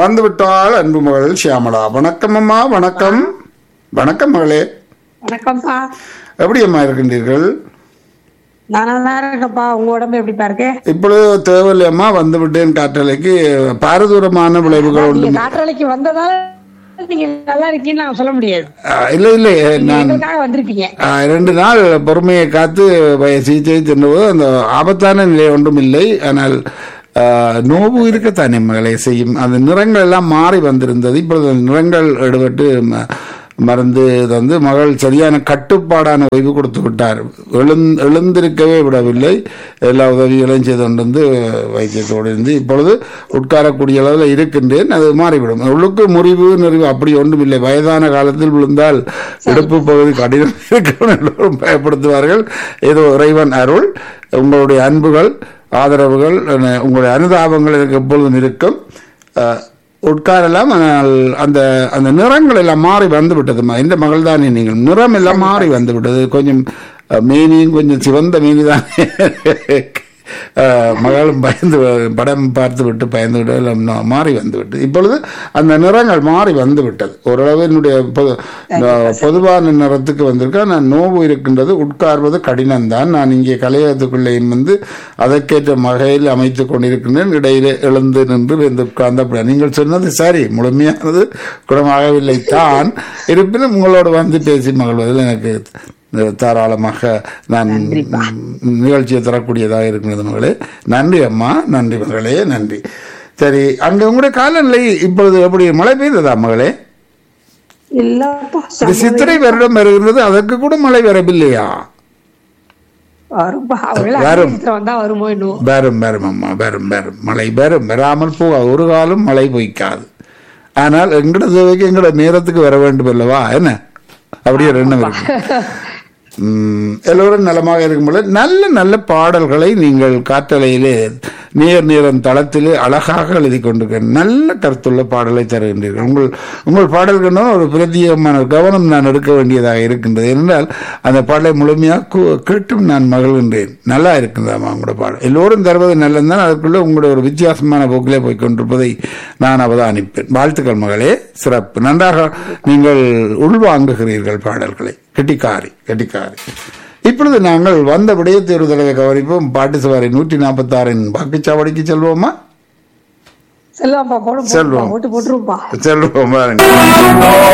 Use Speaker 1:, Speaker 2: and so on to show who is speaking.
Speaker 1: வந்து விட்டால் அன்பு மகள் ஷியாமளா வணக்கம் அம்மா வணக்கம் வணக்கம் மகளே
Speaker 2: வணக்கம்ப்பா
Speaker 1: எப்படி அம்மா இருக்கின்றீர்கள்
Speaker 2: நான் நல்லா இருக்கேன்ப்பா உங்க உடம்பு எப்படிப்பா இருக்கு
Speaker 1: இப்பொழுது தேவையில்லையம்மா வந்து விட்டேன் காற்றலைக்கு பாரதூரமான விளைவுகள்
Speaker 2: நீங்க
Speaker 1: உண்டு
Speaker 2: காற்றலைக்கு வந்ததால நீங்க நல்லா இருக்கீங்கன்னு நான் சொல்ல முடியாது
Speaker 1: ஆ, இல்லை இல்லை
Speaker 2: நீங்க
Speaker 1: நான்
Speaker 2: எங்களுக்காக வந்திருப்பீங்க
Speaker 1: ஆ, ரெண்டு நாள் பொறுமையை காத்து வய- சிகிச்சை சென்றபோது அந்த ஆபத்தான நிலை ஒன்றும் இல்லை ஆனால் ஆ, நோவு இருக்கத்தானே மகளை செய்யும் அந்த நிறங்கள் எல்லாம் மாறி வந்திருந்தது இப்பொழுது அந்த நிறங்கள் எடுபட்டு ம- மருந்து தந்து மகள் சரியான கட்டுப்பாடான ஓய்வு கொடுத்து விட்டார் எழுந் எழுந்திருக்கவே விடவில்லை எல்லா உதவிகளையும் செய்து கொண்டு வந்து வைத்தியத்தோடு இருந்து இப்பொழுது உட்காரக்கூடிய அளவில் இருக்கின்றேன் அது மாறிவிடும் உள்ளுக்கு முறிவு நெறிவு அப்படி ஒன்றும் இல்லை வயதான காலத்தில் விழுந்தால் இடுப்பு பகுதி கடினம் இருக்கும் எல்லோரும் பயப்படுத்துவார்கள் ஏதோ இறைவன் அருள் உங்களுடைய அன்புகள் ஆதரவுகள் அஹ், உங்களுடைய அனுதாபங்கள் எனக்கு எப்பொழுதும் இருக்கும் அஹ், உட்காரலாம் ஆனால் அந்த அந்த நிறங்கள் எல்லாம் மாறி வந்து விட்டது இந்த மகள் தானே நீங்கள் நிறம் எல்லாம் மாறி வந்து விட்டது கொஞ்சம் அஹ், மேனியும் கொஞ்சம் சிவந்த மேனி தான் மகளும் பயந்து படம் பார்த்து விட்டு பயந்து விட்டு எல்லாம் நா- மாறி வந்து விட்டது இப்பொழுது அந்த நிறங்கள் மாறி வந்து விட்டது ஓரளவு என்னுடைய பொது- அஹ், பொதுவான நிறத்துக்கு வந்திருக்கா நான் நோவு இருக்கின்றது உட்கார்வது கடினம்தான் நான் இங்கே கலையகத்துக்குள்ளேயும் வந்து அதற்கேற்ற வகையில் அமைத்துக் கொண்டிருக்கின்றேன் இடையிலே எழுந்து நின்று வந்து உட்கார்ந்த அப்படி நீங்கள் சொன்னது சரி முழுமையானது குணமாகவில்லை தான் இருப்பினும் உங்களோடு வந்து பேசி மகிழ்வதில் எனக்கு தாராளமாக நான் நிகழ்ச்சியை தரக்கூடியதாக இருக்கிறது மகளே நன்றி அம்மா நன்றி மகளே நன்றி சரி அங்க உங்களுடைய காலநிலை இப்பொழுது எப்படி மழை பெய்ததா மகளே
Speaker 2: இல்லப்பா
Speaker 1: இந்த சித்திரை வருடம் வருகின்றது அதற்கு கூட மழை வரவில்லையா
Speaker 2: வரும்பா அவங்கள
Speaker 1: வரும்.
Speaker 2: அதிகத்துல வந்தா வருமோ இன்னும்
Speaker 1: வரும் வரும் அம்மா வரும் வரும் மழை வரும் வராமல் போக ஒரு காலம் மழை பொய்க்காது ஆனால் எங்கட தேவைக்கு எங்கட நேரத்துக்கு வர வேண்டும் அல்லவா என்ன அப்படியே ஒரு எண்ணம் இருக்கு உம், எல்லோரும் நலமாக இருக்கும்போது நல்ல நல்ல பாடல்களை நீங்கள் காற்றலையிலே நேர் நேரம் தளத்திலே அழகாக எழுதி கொண்டிருக்க நல்ல கருத்துள்ள பாடலை தருகின்றீர்கள் உங்கள் உங்கள் பாடல்கள் ஒரு பிரத்யேகமான கவனம் நான் எடுக்க வேண்டியதாக இருக்கின்றது என்றால் அந்த பாடலை முழுமையாக கு- கேட்டும் நான் மகிழ்கின்றேன் நல்லா இருக்கின்றதாம்மா உங்களோட பாடல் எல்லோரும் தருவது நல்லதுதான் அதற்குள்ள உங்களுடைய ஒரு வித்தியாசமான போக்கிலே போய் கொண்டிருப்பதை நான் அவதானிப்பேன் வாழ்த்துக்கள் மகளே சிறப்பு நன்றாக நீங்கள் உள்வாங்குகிறீர்கள் பாடல்களை கெட்டிக்காரி கெட்டிக்காரி இப்பொழுது நாங்கள் வந்த விடயத்தை ஒரு தடவை கவனிப்போம் பாட்டு சவாரி நூற்றி நாற்பத்தி ஆறின் வாக்குச்சாவடிக்கு செல்வோமா
Speaker 2: செல்வாப்பா போடும்
Speaker 1: செல்வம்.
Speaker 2: போட்டு போட்டுருப்பா
Speaker 1: செல்வோம் பாருங்க